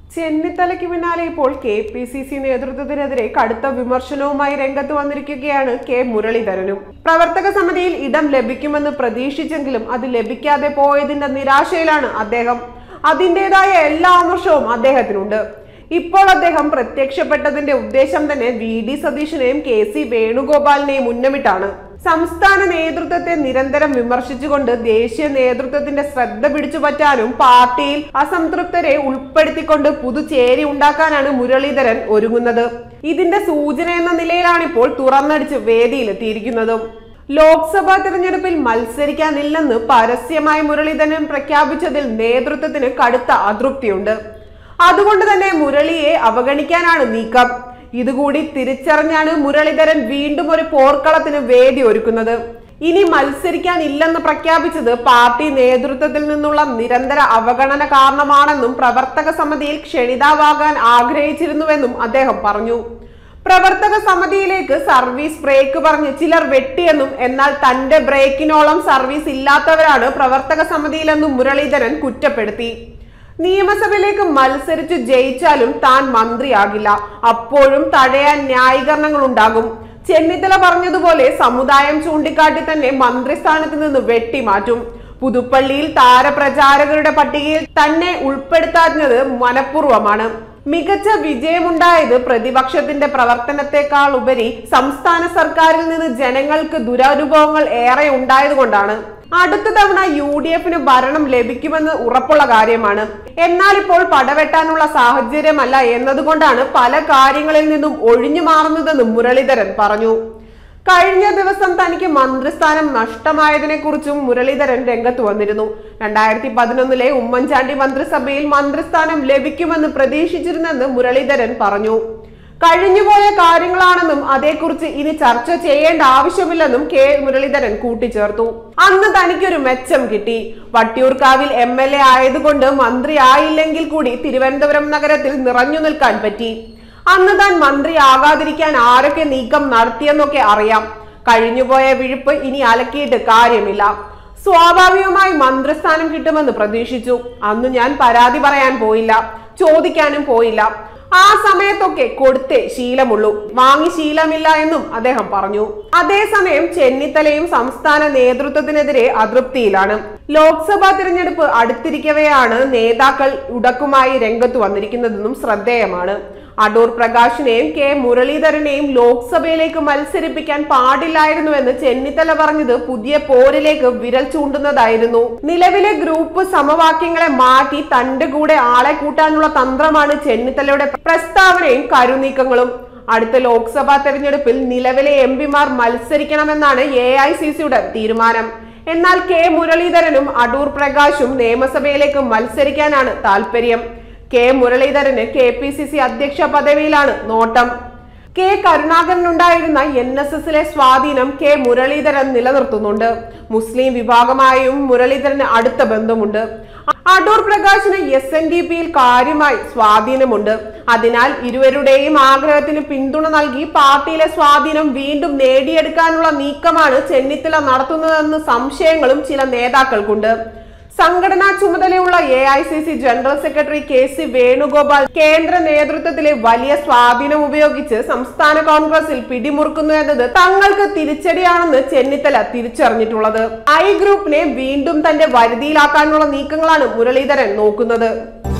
ചെന്നിത്തലയ്ക്ക് പിന്നാലെ ഇപ്പോൾ K P C C നേതൃത്വത്തിനെതിരെ കടുത്ത വിമർശനവുമായി രംഗത്ത് വന്നിരിക്കുകയാണ് കെ മുരളീധരനും പ്രവർത്തക സമിതിയിൽ ഇടം ലഭിക്കുമെന്ന് പ്രതീക്ഷിച്ചെങ്കിലും അത് ലഭിക്കാതെ പോയതിന്റെ നിരാശയിലാണ് അദ്ദേഹം അതിൻ്റെതായ എല്ലാ അമർഷവും അദ്ദേഹത്തിനുണ്ട് ഇപ്പോൾ അദ്ദേഹം പ്രത്യക്ഷപ്പെട്ടതിന്റെ ഉദ്ദേശം തന്നെ വി ഡി സതീശനെയും കെ സി വേണുഗോപാലിനെയും ഉന്നമിട്ടാണ് സംസ്ഥാന നേതൃത്വത്തെ നിരന്തരം വിമർശിച്ചുകൊണ്ട് ദേശീയ നേതൃത്വത്തിന്റെ ശ്രദ്ധ പിടിച്ചു പറ്റാനും പാർട്ടിയിൽ അസംതൃപ്തരെ ഉൾപ്പെടുത്തിക്കൊണ്ട് പുതുചേരി ഉണ്ടാക്കാനാണ് മുരളീധരൻ ഒരുങ്ങുന്നത് ഇതിന്റെ സൂചന എന്ന നിലയിലാണിപ്പോൾ തുറന്നടിച്ച് വേദിയിലെത്തിയിരിക്കുന്നതും ലോക്സഭാ തിരഞ്ഞെടുപ്പിൽ മത്സരിക്കാനില്ലെന്ന് പരസ്യമായി മുരളീധരൻ പ്രഖ്യാപിച്ചതിൽ നേതൃത്വത്തിന് കടുത്ത അതൃപ്തിയുണ്ട് അതുകൊണ്ട് തന്നെ മുരളിയെ അവഗണിക്കാനാണ് നീക്കം ഇതുകൂടി തിരിച്ചറിഞ്ഞാണ് മുരളീധരൻ വീണ്ടും ഒരു പോർക്കളത്തിന് വേദി ഒരുക്കുന്നത് ഇനി മത്സരിക്കാനില്ലെന്ന് പ്രഖ്യാപിച്ചത് പാർട്ടി നേതൃത്വത്തിൽ നിന്നുള്ള നിരന്തര അവഗണന കാരണമാണെന്നും പ്രവർത്തക സമിതിയിൽ ക്ഷണിതാവാകാൻ ആഗ്രഹിച്ചിരുന്നുവെന്നും അദ്ദേഹം പറഞ്ഞു പ്രവർത്തക സമിതിയിലേക്ക് സർവീസ് ബ്രേക്ക് പറഞ്ഞ് ചിലർ വെട്ടിയെന്നും എന്നാൽ തന്റെ ബ്രേക്കിനോളം സർവീസ് ഇല്ലാത്തവരാണ് പ്രവർത്തക സമിതിയിലെന്നും മുരളീധരൻ കുറ്റപ്പെടുത്തി നിയമസഭയിലേക്ക് മത്സരിച്ച് ജയിച്ചാലും താൻ മന്ത്രിയാകില്ല അപ്പോഴും തടയാൻ ന്യായീകരണങ്ങൾ ഉണ്ടാകും ചെന്നിത്തല പറഞ്ഞതുപോലെ സമുദായം ചൂണ്ടിക്കാട്ടി തന്നെ മന്ത്രിസ്ഥാനത്ത് നിന്ന് വെട്ടിമാറ്റും പുതുപ്പള്ളിയിൽ താരപ്രചാരകരുടെ പട്ടികയിൽ തന്നെ ഉൾപ്പെടുത്താഞ്ഞത് മനഃപൂർവ്വമാണ് മികച്ച വിജയമുണ്ടായത് പ്രതിപക്ഷത്തിന്റെ പ്രവർത്തനത്തെക്കാൾ ഉപരി സംസ്ഥാന സർക്കാരിൽ നിന്ന് ജനങ്ങൾക്ക് ദുരനുഭവങ്ങൾ ഏറെ ഉണ്ടായതുകൊണ്ടാണ് അടുത്ത തവണ യു ഡി എഫിന് ഭരണം ലഭിക്കുമെന്ന് ഉറപ്പുള്ള കാര്യമാണ് എന്നാൽ ഇപ്പോൾ പടവെട്ടാനുള്ള സാഹചര്യമല്ല എന്നതുകൊണ്ടാണ് പല കാര്യങ്ങളിൽ നിന്നും ഒഴിഞ്ഞു മാറുന്നതെന്നും മുരളീധരൻ പറഞ്ഞു കഴിഞ്ഞ ദിവസം തനിക്ക് മന്ത്രിസ്ഥാനം നഷ്ടമായതിനെ കുറിച്ചും മുരളീധരൻ രംഗത്ത് വന്നിരുന്നു രണ്ടായിരത്തി പതിനൊന്നിലെ ഉമ്മൻചാണ്ടി മന്ത്രിസഭയിൽ മന്ത്രിസ്ഥാനം ലഭിക്കുമെന്ന് പ്രതീക്ഷിച്ചിരുന്നെന്ന് മുരളീധരൻ പറഞ്ഞു കഴിഞ്ഞുപോയ കാര്യങ്ങളാണെന്നും അതേക്കുറിച്ച് ഇനി ചർച്ച ചെയ്യേണ്ട ആവശ്യമില്ലെന്നും കെ മുരളീധരൻ കൂട്ടിച്ചേർത്തു അന്ന് തനിക്കൊരു മെച്ചം കിട്ടി വട്ടിയൂർക്കാവിൽ എം എൽ എ ആയതുകൊണ്ട് മന്ത്രി ആയില്ലെങ്കിൽ കൂടി തിരുവനന്തപുരം നഗരത്തിൽ നിറഞ്ഞു നിൽക്കാൻ പറ്റി അന്ന് താൻ മന്ത്രി ആകാതിരിക്കാൻ ആരൊക്കെ നീക്കം നടത്തിയെന്നൊക്കെ അറിയാം കഴിഞ്ഞുപോയ വിഴുപ്പ് ഇനി അലക്കിയിട്ട് കാര്യമില്ല സ്വാഭാവികമായി മന്ത്രിസ്ഥാനം കിട്ടുമെന്ന് പ്രതീക്ഷിച്ചു അന്ന് ഞാൻ പരാതി പറയാൻ പോയില്ല ചോദിക്കാനും പോയില്ല ആ സമയത്തൊക്കെ കൊടുത്തേ ശീലമുള്ളൂ വാങ്ങി ശീലമില്ല എന്നും അദ്ദേഹം പറഞ്ഞു അതേസമയം ചെന്നിത്തലയും സംസ്ഥാന നേതൃത്വത്തിനെതിരെ അതൃപ്തിയിലാണ് ലോക്സഭാ തിരഞ്ഞെടുപ്പ് അടുത്തിരിക്കവെയാണ് നേതാക്കൾ ഉടക്കുമായി രംഗത്ത് വന്നിരിക്കുന്നതെന്നും ശ്രദ്ധേയമാണ് അടൂർ പ്രകാശിനെയും കെ മുരളീധരനെയും ലോക്സഭയിലേക്ക് മത്സരിപ്പിക്കാൻ പാടില്ലായിരുന്നുവെന്ന് ചെന്നിത്തല പറഞ്ഞത് പുതിയ പോരിലേക്ക് വിരൽ ചൂണ്ടുന്നതായിരുന്നു നിലവിലെ ഗ്രൂപ്പ് സമവാക്യങ്ങളെ മാറ്റി തന്റെ കൂടെ ആളെ കൂട്ടാനുള്ള തന്ത്രമാണ് ചെന്നിത്തലയുടെ പ്രസ്താവനയും കരുനീക്കങ്ങളും അടുത്ത ലോക്സഭാ തെരഞ്ഞെടുപ്പിൽ നിലവിലെ എം പിമാർ മത്സരിക്കണമെന്നാണ് എ ഐ സി സിയുടെ തീരുമാനം എന്നാൽ കെ മുരളീധരനും അടൂർ പ്രകാശും നിയമസഭയിലേക്ക് മത്സരിക്കാനാണ് താല്പര്യം കെ മുരളീധരന് കെ പി സി സി അധ്യക്ഷ പദവിയിലാണ് നോട്ടം കെ കരുണാകരനുണ്ടായിരുന്ന എൻ എസ് എസിലെ സ്വാധീനം കെ മുരളീധരൻ നിലനിർത്തുന്നുണ്ട് മുസ്ലിം വിഭാഗമായും മുരളീധരന് അടുത്ത ബന്ധമുണ്ട് അടൂർ പ്രകാശിന് എസ് എൻ ഡി പിയിൽ കാര്യമായി സ്വാധീനമുണ്ട് അതിനാൽ ഇരുവരുടെയും ആഗ്രഹത്തിന് പിന്തുണ നൽകി പാർട്ടിയിലെ സ്വാധീനം വീണ്ടും നേടിയെടുക്കാനുള്ള നീക്കമാണ് ചെന്നിത്തല നടത്തുന്നതെന്ന് സംശയങ്ങളും ചില നേതാക്കൾക്കുണ്ട് സംഘടനാ ചുമതലയുള്ള A I C C general secretary K C Venugopal കേന്ദ്ര നേതൃത്വത്തിലെ വലിയ സ്വാധീനം ഉപയോഗിച്ച് സംസ്ഥാന കോൺഗ്രസിൽ പിടിമുറുക്കുന്നു എന്നത് തങ്ങൾക്ക് തിരിച്ചടിയാണെന്ന് ചെന്നിത്തല തിരിച്ചറിഞ്ഞിട്ടുള്ളത് ഐ ഗ്രൂപ്പിനെ വീണ്ടും തന്റെ വരുതിയിലാക്കാനുള്ള നീക്കങ്ങളാണ് മുരളീധരൻ നോക്കുന്നത്